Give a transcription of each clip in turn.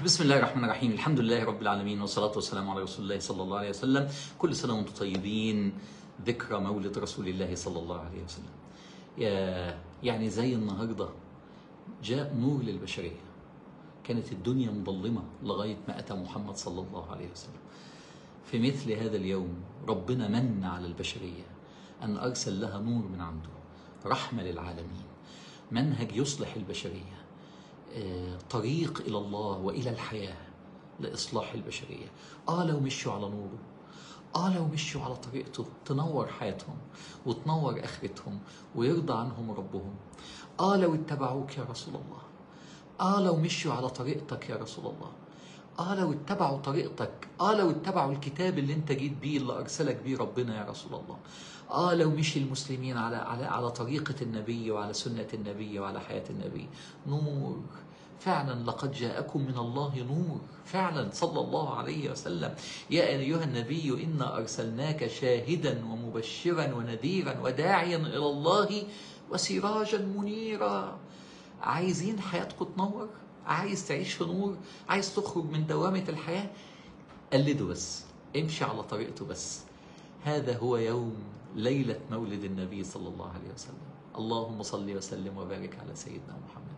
بسم الله الرحمن الرحيم الحمد لله رب العالمين والصلاة والسلام على رسول الله صلى الله عليه وسلم كل سنة وانتم طيبين ذكرى مولد رسول الله صلى الله عليه وسلم يا يعني زي النهاردة جاء نور للبشرية كانت الدنيا مظلمة لغاية ما أتى محمد صلى الله عليه وسلم في مثل هذا اليوم ربنا من على البشرية أن أرسل لها نور من عنده رحمة للعالمين منهج يصلح البشرية آه، طريق إلى الله وإلى الحياة لإصلاح البشرية آه لو مشوا على نوره آه لو مشوا على طريقته تنور حياتهم وتنور آخرتهم ويرضى عنهم ربهم آه لو اتبعوك يا رسول الله آه لو مشوا على طريقتك يا رسول الله آه لو اتبعوا طريقتك آه لو اتبعوا الكتاب اللي انت جيت بيه اللي أرسلك بيه ربنا يا رسول الله آه لو مشي المسلمين على على على طريقة النبي وعلى سنة النبي وعلى حياة النبي نور فعلا لقد جاءكم من الله نور فعلا صلى الله عليه وسلم يا أيها النبي إنا أرسلناك شاهدا ومبشرا ونذيرا وداعيا إلى الله وسراجا منيرا عايزين حياتكم تنور عايز تعيش في نور عايز تخرج من دوامة الحياة قلده بس امشي على طريقته بس هذا هو يوم ليلة مولد النبي صلى الله عليه وسلم اللهم صل وسلم وبارك على سيدنا محمد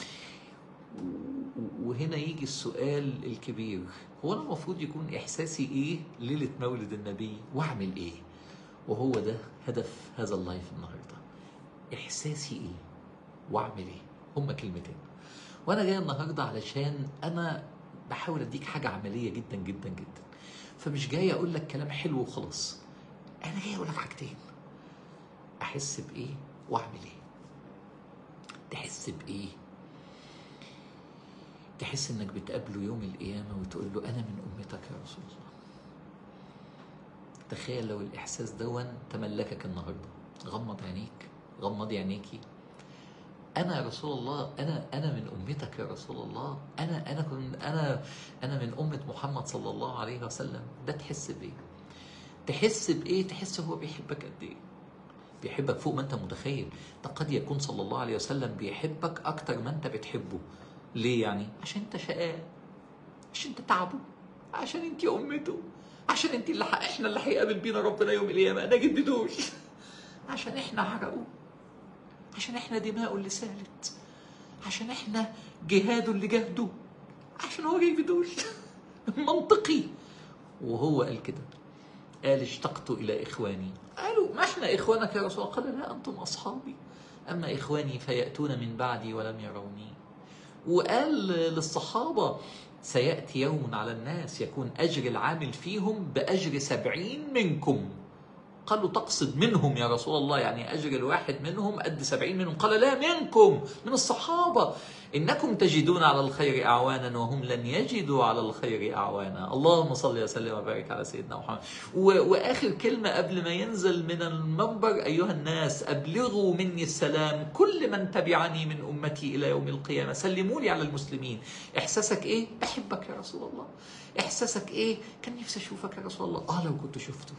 وهنا يجي السؤال الكبير هو انا المفروض يكون احساسي ايه ليله مولد النبي واعمل ايه وهو ده هدف هذا اللايف النهارده احساسي ايه واعمل ايه هما كلمتين وانا جاي النهارده علشان انا بحاول اديك حاجه عمليه جدا جدا جدا فمش جاي اقول لك كلام حلو وخلاص انا جاي اقول لك حاجتين احس بايه واعمل ايه تحس بايه تحس انك بتقابله يوم القيامة وتقول له انا من امتك يا رسول الله تخيل لو الاحساس دون تملكك النهاردة غمض عينيك غمض عينيكي انا يا رسول الله انا انا من امتك يا رسول الله انا انا كنت انا انا من امه محمد صلى الله عليه وسلم ده تحس بايه تحس بايه تحس هو بيحبك قد ايه بيحبك فوق ما انت متخيل ده قد يكون صلى الله عليه وسلم بيحبك اكتر ما انت بتحبه ليه يعني عشان انت شقاء عشان انت تعبه عشان انت امته عشان انت اللي حق احنا اللي هيقابل بينا ربنا يوم القيامه انا جددوش عشان احنا عرقوه عشان احنا دماؤه اللي سالت عشان احنا جهاده اللي جهده عشان هو جاي بدول منطقي وهو قال كده قال اشتقت الى اخواني قالوا ما احنا اخوانك يا رسول الله قال لا انتم اصحابي اما اخواني فياتون من بعدي ولم يروني وقال للصحابه سياتي يوم على الناس يكون اجر العامل فيهم باجر سبعين منكم قالوا تقصد منهم يا رسول الله يعني أجر الواحد منهم قد سبعين منهم قال لا منكم من الصحابة إنكم تجدون على الخير أعوانا وهم لن يجدوا على الخير أعوانا اللهم صل وسلم وبارك على سيدنا محمد و- وآخر كلمة قبل ما ينزل من المنبر أيها الناس أبلغوا مني السلام كل من تبعني من أمتي إلى يوم القيامة سلموا لي على المسلمين إحساسك إيه؟ بحبك يا رسول الله إحساسك إيه؟ كان نفسي أشوفك يا رسول الله آه لو كنت شفته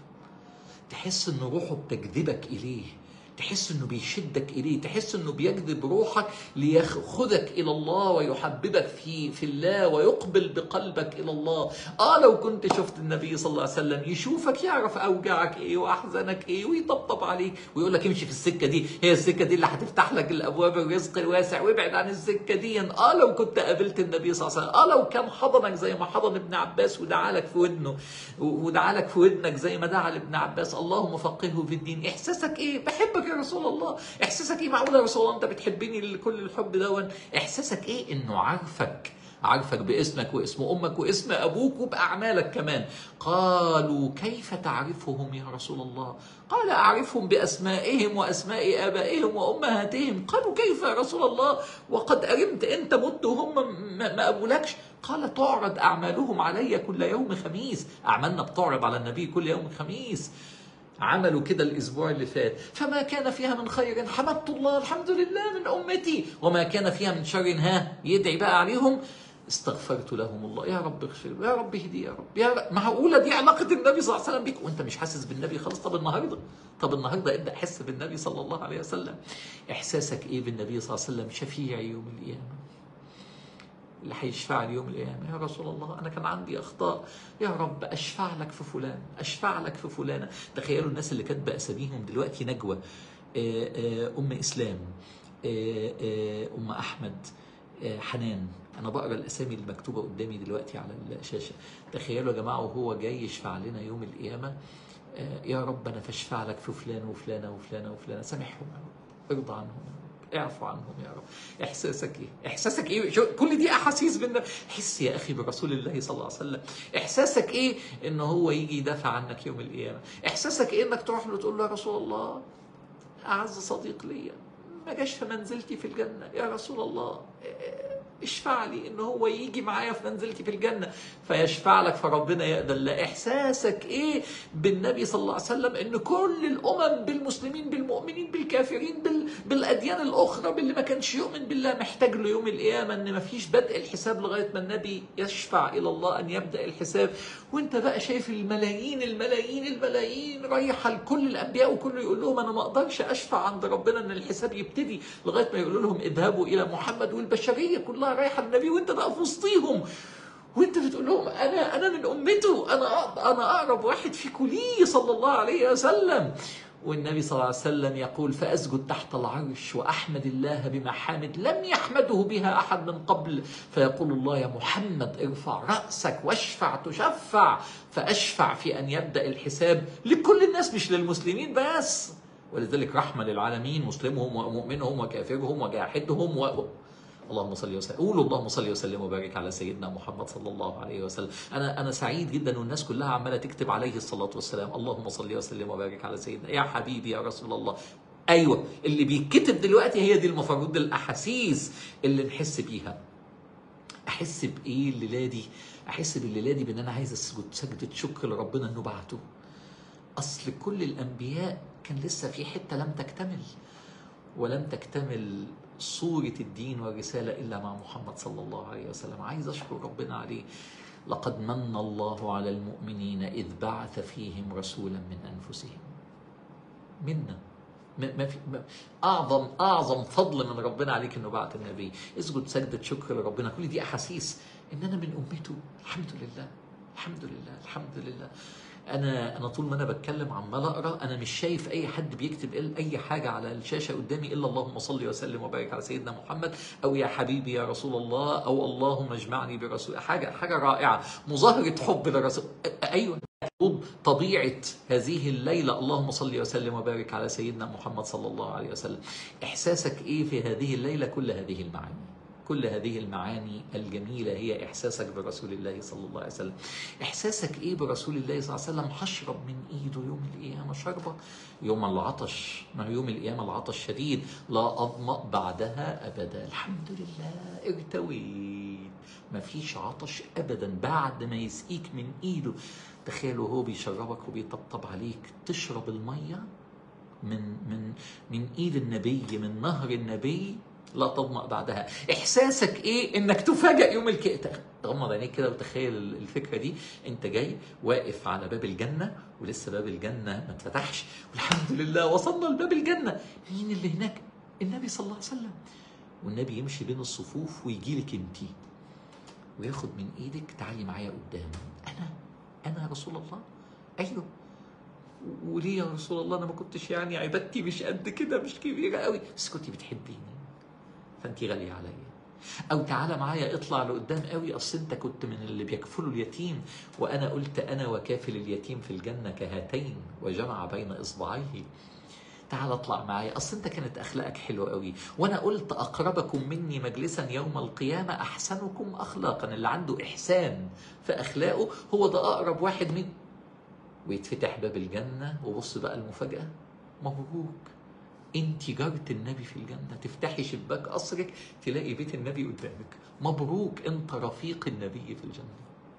تحس ان روحه بتجذبك اليه تحس انه بيشدك اليه تحس انه بيجذب روحك لياخذك الى الله ويحببك في في الله ويقبل بقلبك الى الله اه لو كنت شفت النبي صلى الله عليه وسلم يشوفك يعرف اوجاعك ايه واحزانك ايه ويطبطب عليك ويقول لك امشي في السكه دي هي السكه دي اللي هتفتح لك الابواب الرزق الواسع وابعد عن السكه دي اه لو كنت قابلت النبي صلى الله عليه وسلم اه لو كان حضنك زي ما حضن ابن عباس ودعا لك في ودنه ودعا لك في ودنك زي ما دعا لابن عباس اللهم فقهه في الدين احساسك ايه بحبك يا رسول الله احساسك ايه معقول يا رسول الله انت بتحبني لكل الحب دون احساسك ايه انه عارفك عارفك باسمك واسم امك واسم ابوك وباعمالك كمان قالوا كيف تعرفهم يا رسول الله قال اعرفهم باسمائهم واسماء ابائهم وامهاتهم قالوا كيف يا رسول الله وقد ارمت انت مت وهم ما ما قبولكش قال تعرض اعمالهم علي كل يوم خميس اعمالنا بتعرض على النبي كل يوم خميس عملوا كده الاسبوع اللي فات فما كان فيها من خير حمدت الله الحمد لله من امتي وما كان فيها من شر ها يدعي بقى عليهم استغفرت لهم الله يا رب اغفر يا رب اهدي يا رب يا رب معقوله دي علاقه النبي صلى الله عليه وسلم بيك وانت مش حاسس بالنبي خلاص طب النهارده طب النهارده ابدا حس بالنبي صلى الله عليه وسلم احساسك ايه بالنبي صلى الله عليه وسلم شفيع يوم القيامه اللي هيشفع لي يوم القيامة يا رسول الله أنا كان عندي أخطاء يا رب أشفع لك في فلان أشفع لك في فلانة تخيلوا الناس اللي كاتبة أساميهم دلوقتي نجوى آه، آه، أم إسلام آه، آه، أم أحمد آه، حنان أنا بقرا الأسامي اللي مكتوبة قدامي دلوقتي على الشاشة تخيلوا يا جماعة وهو جاي يشفع لنا يوم القيامة آه، يا رب أنا فاشفع لك في فلان وفلانة وفلانة وفلانة سامحهم يا رب ارضى عنهم يا رب اعفو عنهم يا رب احساسك ايه احساسك ايه شو كل دي احاسيس بينا حس يا اخي برسول الله صلى الله عليه وسلم احساسك ايه ان هو يجي يدافع عنك يوم القيامه احساسك ايه انك تروح له تقول له يا رسول الله اعز صديق ليا ما جاش في منزلتي في الجنه يا رسول الله اشفع لي ان هو يجي معايا في منزلتي في الجنه فيشفع لك فربنا يقبل لا احساسك ايه بالنبي صلى الله عليه وسلم ان كل الامم بالمسلمين بالمؤمنين بالكافرين بال... بالاديان الاخرى باللي ما كانش يؤمن بالله محتاج له يوم القيامه ان ما فيش بدء الحساب لغايه ما النبي يشفع الى الله ان يبدا الحساب وانت بقى شايف الملايين الملايين الملايين رايحه لكل الانبياء وكله يقول لهم انا ما اقدرش اشفع عند ربنا ان الحساب يبتدي لغايه ما يقولوا لهم اذهبوا الى محمد والبشريه كلها رايحه للنبي وانت بقى في وسطيهم وانت بتقول لهم انا انا من امته انا انا اقرب واحد فيكم لي صلى الله عليه وسلم والنبي صلى الله عليه وسلم يقول فأسجد تحت العرش وأحمد الله بمحامد لم يحمده بها أحد من قبل فيقول الله يا محمد ارفع رأسك واشفع تشفع فأشفع في أن يبدأ الحساب لكل الناس مش للمسلمين بس ولذلك رحمة للعالمين مسلمهم ومؤمنهم وكافرهم وجاحدهم و... اللهم صل وسلم قولوا اللهم صل وسلم وبارك على سيدنا محمد صلى الله عليه وسلم انا انا سعيد جدا والناس كلها عماله تكتب عليه الصلاه والسلام اللهم صل وسلم وبارك على سيدنا يا حبيبي يا رسول الله ايوه اللي بيتكتب دلوقتي هي دي المفروض الاحاسيس اللي نحس بيها احس بايه الليله دي احس بالليله دي بان انا عايز اسجد سجده شكر لربنا انه بعته اصل كل الانبياء كان لسه في حته لم تكتمل ولم تكتمل صورة الدين والرسالة إلا مع محمد صلى الله عليه وسلم عايز أشكر ربنا عليه لقد من الله على المؤمنين إذ بعث فيهم رسولا من أنفسهم منا ما في ما اعظم اعظم فضل من ربنا عليك انه بعت النبي اسجد سجده شكر لربنا كل دي احاسيس ان انا من امته الحمد لله الحمد لله الحمد لله انا انا طول ما انا بتكلم عمال اقرا انا مش شايف اي حد بيكتب اي حاجه على الشاشه قدامي الا اللهم صل وسلم وبارك على سيدنا محمد او يا حبيبي يا رسول الله او اللهم اجمعني برسول حاجه حاجه رائعه مظاهره حب للرسول ايوه طبيعه هذه الليله اللهم صل وسلم وبارك على سيدنا محمد صلى الله عليه وسلم احساسك ايه في هذه الليله كل هذه المعاني كل هذه المعاني الجميلة هي إحساسك برسول الله صلى الله عليه وسلم إحساسك إيه برسول الله صلى الله عليه وسلم هشرب من إيده يوم القيامة شربة يوم العطش ما يوم القيامة العطش شديد لا أظمأ بعدها أبدا الحمد لله ارتويت ما فيش عطش أبدا بعد ما يسقيك من إيده تخيلوا هو بيشربك وبيطبطب عليك تشرب المية من من من ايد النبي من نهر النبي لا تظمأ بعدها احساسك ايه انك تفاجئ يوم الكئتة تغمض عينيك كده وتخيل الفكره دي انت جاي واقف على باب الجنه ولسه باب الجنه ما اتفتحش والحمد لله وصلنا لباب الجنه مين اللي هناك النبي صلى الله عليه وسلم والنبي يمشي بين الصفوف ويجي لك انت وياخد من ايدك تعالي معايا قدام انا انا يا رسول الله ايوه وليه يا رسول الله انا ما كنتش يعني عبادتي مش قد كده مش كبيره قوي بس كنت بتحبيني فانت غاليه عليا او تعالى معايا اطلع لقدام قوي اصل انت كنت من اللي بيكفلوا اليتيم وانا قلت انا وكافل اليتيم في الجنه كهاتين وجمع بين اصبعيه تعال اطلع معايا اصل انت كانت اخلاقك حلوه قوي وانا قلت اقربكم مني مجلسا يوم القيامه احسنكم اخلاقا اللي عنده احسان في اخلاقه هو ده اقرب واحد من ويتفتح باب الجنه وبص بقى المفاجاه مبروك انت جارة النبي في الجنة تفتحي شباك قصرك تلاقي بيت النبي قدامك مبروك انت رفيق النبي في الجنة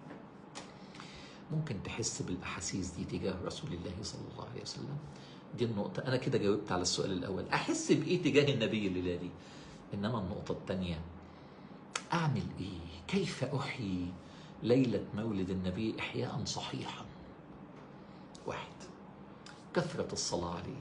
ممكن تحس بالأحاسيس دي تجاه رسول الله صلى الله عليه وسلم دي النقطة أنا كده جاوبت على السؤال الأول أحس بإيه تجاه النبي الليلة دي إنما النقطة الثانية أعمل إيه كيف أحيي ليلة مولد النبي إحياء صحيحا واحد كثرة الصلاة عليه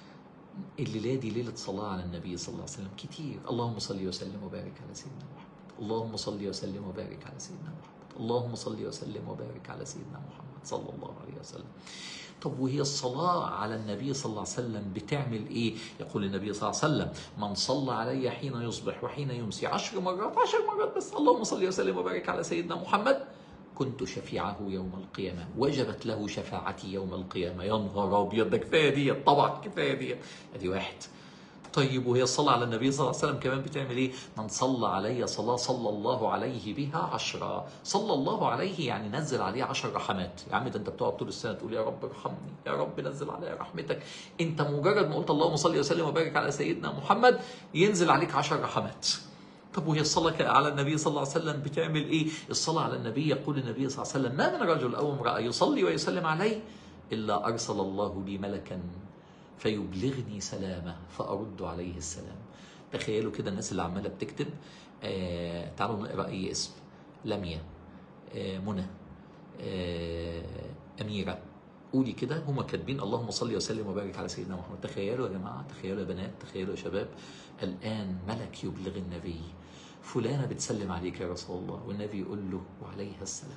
الليله دي ليله صلاه على النبي صلى الله عليه وسلم كتير اللهم صل وسلم وبارك على سيدنا محمد اللهم صل وسلم وبارك على سيدنا محمد اللهم صل وسلم وبارك على سيدنا محمد صلى الله عليه وسلم طب وهي الصلاة على النبي صلى الله عليه وسلم بتعمل ايه؟ يقول النبي صلى الله عليه وسلم من صلى علي حين يصبح وحين يمسي عشر مرات عشر مرات بس اللهم صل وسلم وبارك على سيدنا محمد كنت شفيعه يوم القيامة وجبت له شفاعتي يوم القيامة يا نهار أبيض ده كفاية دي طبعا كفاية دي أدي واحد طيب وهي الصلاة على النبي صلى الله عليه وسلم كمان بتعمل ايه؟ من صلى علي صلاة صلى الله عليه بها عشرة، صلى الله عليه يعني نزل عليه عشر رحمات، يا عم ده انت بتقعد طول السنة تقول يا رب ارحمني، يا رب نزل علي رحمتك، انت مجرد ما قلت اللهم صل وسلم وبارك على سيدنا محمد ينزل عليك عشر رحمات. طب وهي الصلاة على النبي صلى الله عليه وسلم بتعمل ايه؟ الصلاة على النبي يقول النبي صلى الله عليه وسلم ما من رجل او امرأة يصلي ويسلم عليه الا ارسل الله لي ملكا فيبلغني سلامه فأرد عليه السلام تخيلوا كده الناس اللي عمالة بتكتب آه تعالوا نقرأ أي اسم لميا آه منى آه أميرة قولي كده هما كاتبين اللهم صل وسلم وبارك على سيدنا محمد تخيلوا يا جماعة تخيلوا يا بنات تخيلوا يا شباب الآن ملك يبلغ النبي فلانة بتسلم عليك يا رسول الله والنبي يقول له وعليها السلام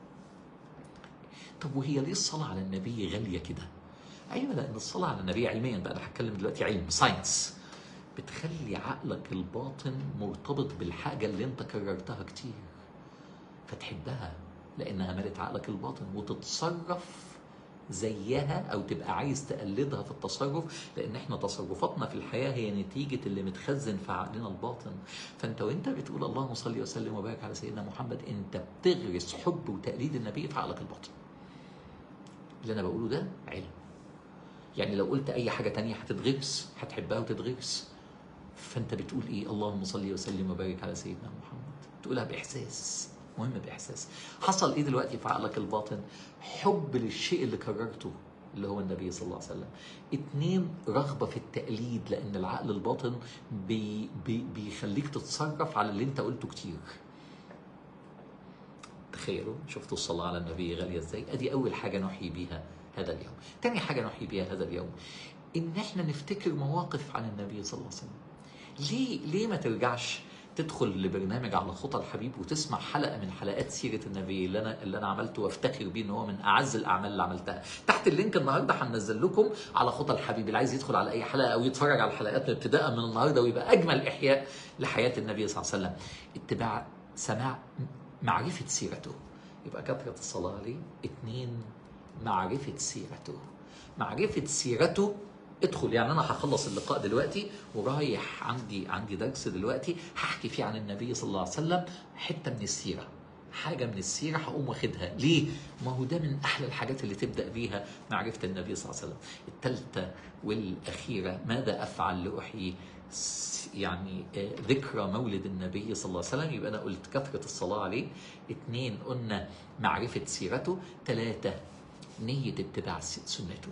طب وهي ليه الصلاة على النبي غالية كده ايوه لان الصلاه على النبي علميا بقى انا هتكلم دلوقتي علم ساينس بتخلي عقلك الباطن مرتبط بالحاجه اللي انت كررتها كتير فتحبها لانها ملت عقلك الباطن وتتصرف زيها او تبقى عايز تقلدها في التصرف لان احنا تصرفاتنا في الحياه هي نتيجه اللي متخزن في عقلنا الباطن فانت وانت بتقول اللهم صل وسلم وبارك على سيدنا محمد انت بتغرس حب وتقليد النبي في عقلك الباطن اللي انا بقوله ده علم يعني لو قلت اي حاجه تانية هتتغرس هتحبها وتتغرس فانت بتقول ايه اللهم صل وسلم وبارك على سيدنا محمد تقولها باحساس مهم باحساس حصل ايه دلوقتي في عقلك الباطن حب للشيء اللي كررته اللي هو النبي صلى الله عليه وسلم اتنين رغبة في التقليد لأن العقل الباطن بي بي بيخليك تتصرف على اللي انت قلته كتير تخيلوا شفتوا الصلاة على النبي غالية ازاي ادي اول حاجة نحيي بيها هذا اليوم تاني حاجة نحيي بيها هذا اليوم إن إحنا نفتكر مواقف عن النبي صلى الله عليه وسلم ليه ليه ما ترجعش تدخل لبرنامج على خطى الحبيب وتسمع حلقه من حلقات سيره النبي اللي انا اللي انا عملته وافتخر بيه ان هو من اعز الاعمال اللي عملتها تحت اللينك النهارده هنزل لكم على خطى الحبيب اللي عايز يدخل على اي حلقه او يتفرج على الحلقات ابتداء من النهارده ويبقى اجمل احياء لحياه النبي صلى الله عليه وسلم اتباع سماع معرفه سيرته يبقى كثره الصلاه عليه اثنين معرفة سيرته معرفة سيرته ادخل يعني انا هخلص اللقاء دلوقتي ورايح عندي عندي درس دلوقتي هحكي فيه عن النبي صلى الله عليه وسلم حته من السيره حاجه من السيره هقوم واخدها ليه ما هو ده من احلى الحاجات اللي تبدا بيها معرفه النبي صلى الله عليه وسلم الثالثه والاخيره ماذا افعل لاحيي يعني ذكرى مولد النبي صلى الله عليه وسلم يبقى انا قلت كثره الصلاه عليه اثنين قلنا معرفه سيرته ثلاثه نية اتباع سنته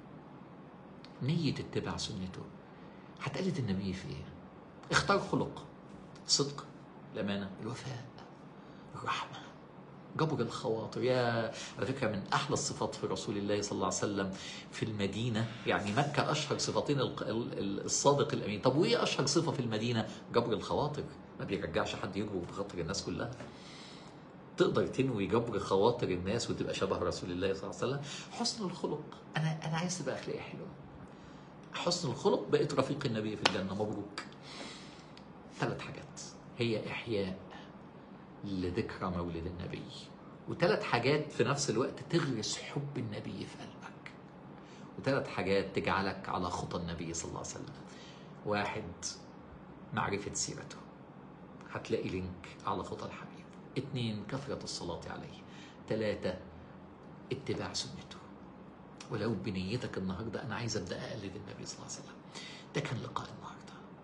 نية اتباع سنته هتقلد النبي في ايه؟ اختار خلق صدق الأمانة الوفاء الرحمة جبر الخواطر يا على فكرة من أحلى الصفات في رسول الله صلى الله عليه وسلم في المدينة يعني مكة أشهر صفتين الصادق الأمين طب وإيه أشهر صفة في المدينة؟ جبر الخواطر ما بيرجعش حد يجبر بخاطر الناس كلها تقدر تنوي جبر خواطر الناس وتبقى شبه رسول الله صلى الله عليه وسلم حسن الخلق انا انا عايز تبقى اخلاقي حلوه حسن الخلق بقيت رفيق النبي في الجنه مبروك ثلاث حاجات هي احياء لذكرى مولد النبي وثلاث حاجات في نفس الوقت تغرس حب النبي في قلبك وثلاث حاجات تجعلك على خطى النبي صلى الله عليه وسلم واحد معرفة سيرته هتلاقي لينك على خطى الحبيب اثنين كثرة الصلاة عليه ثلاثة اتباع سنته ولو بنيتك النهاردة أنا عايز أبدأ أقلد النبي صلى الله عليه وسلم ده كان لقاء النهاردة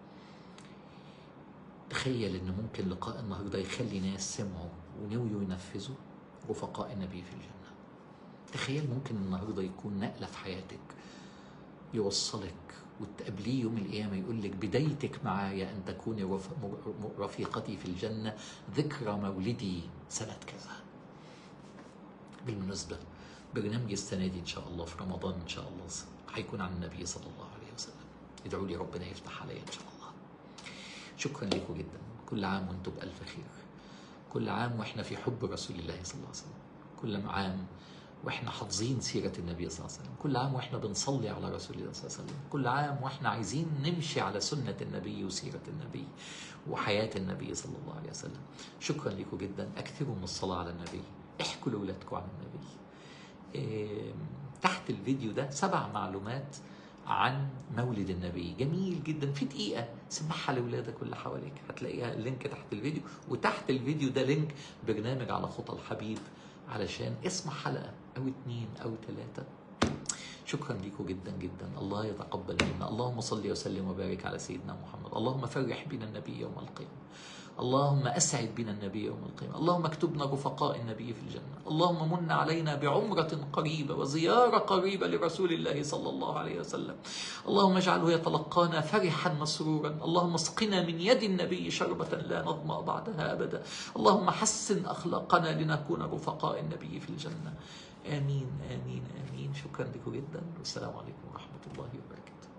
تخيل إن ممكن لقاء النهاردة يخلي ناس سمعوا ونويوا ينفذوا رفقاء النبي في الجنة تخيل ممكن النهاردة يكون نقلة في حياتك يوصلك وتقابليه يوم القيامة يقول لك بدايتك معايا أن تكوني رفيقتي في الجنة ذكرى مولدي سنة كذا بالمناسبة برنامج السنة دي إن شاء الله في رمضان إن شاء الله هيكون عن النبي صلى الله عليه وسلم ادعوا لي ربنا يفتح عليا إن شاء الله شكرا لكم جدا كل عام وانتم بألف خير كل عام واحنا في حب رسول الله صلى الله عليه وسلم كل عام واحنا حافظين سيرة النبي صلى الله عليه وسلم كل عام واحنا بنصلي على رسول الله صلى الله عليه وسلم كل عام واحنا عايزين نمشي على سنة النبي وسيرة النبي وحياة النبي صلى الله عليه وسلم شكرا لكم جدا اكثروا من الصلاة على النبي احكوا لأولادكم عن النبي إيه تحت الفيديو ده سبع معلومات عن مولد النبي جميل جدا في دقيقة سمعها لأولادك واللي حواليك هتلاقيها اللينك تحت الفيديو وتحت الفيديو ده لينك برنامج على خطى الحبيب علشان اسمع حلقة أو اتنين أو تلاتة شكرا لكم جدا جدا الله يتقبل منا اللهم صل وسلم وبارك على سيدنا محمد اللهم فرح بنا النبي يوم القيامة اللهم أسعد بنا النبي يوم القيامة اللهم اكتبنا رفقاء النبي في الجنة اللهم من علينا بعمرة قريبة وزيارة قريبة لرسول الله صلى الله عليه وسلم اللهم اجعله يتلقانا فرحا مسرورا اللهم اسقنا من يد النبي شربة لا نظمأ بعدها أبدا اللهم حسن أخلاقنا لنكون رفقاء النبي في الجنة آمين آمين آمين شكرا لكم جدا والسلام عليكم ورحمة الله وبركاته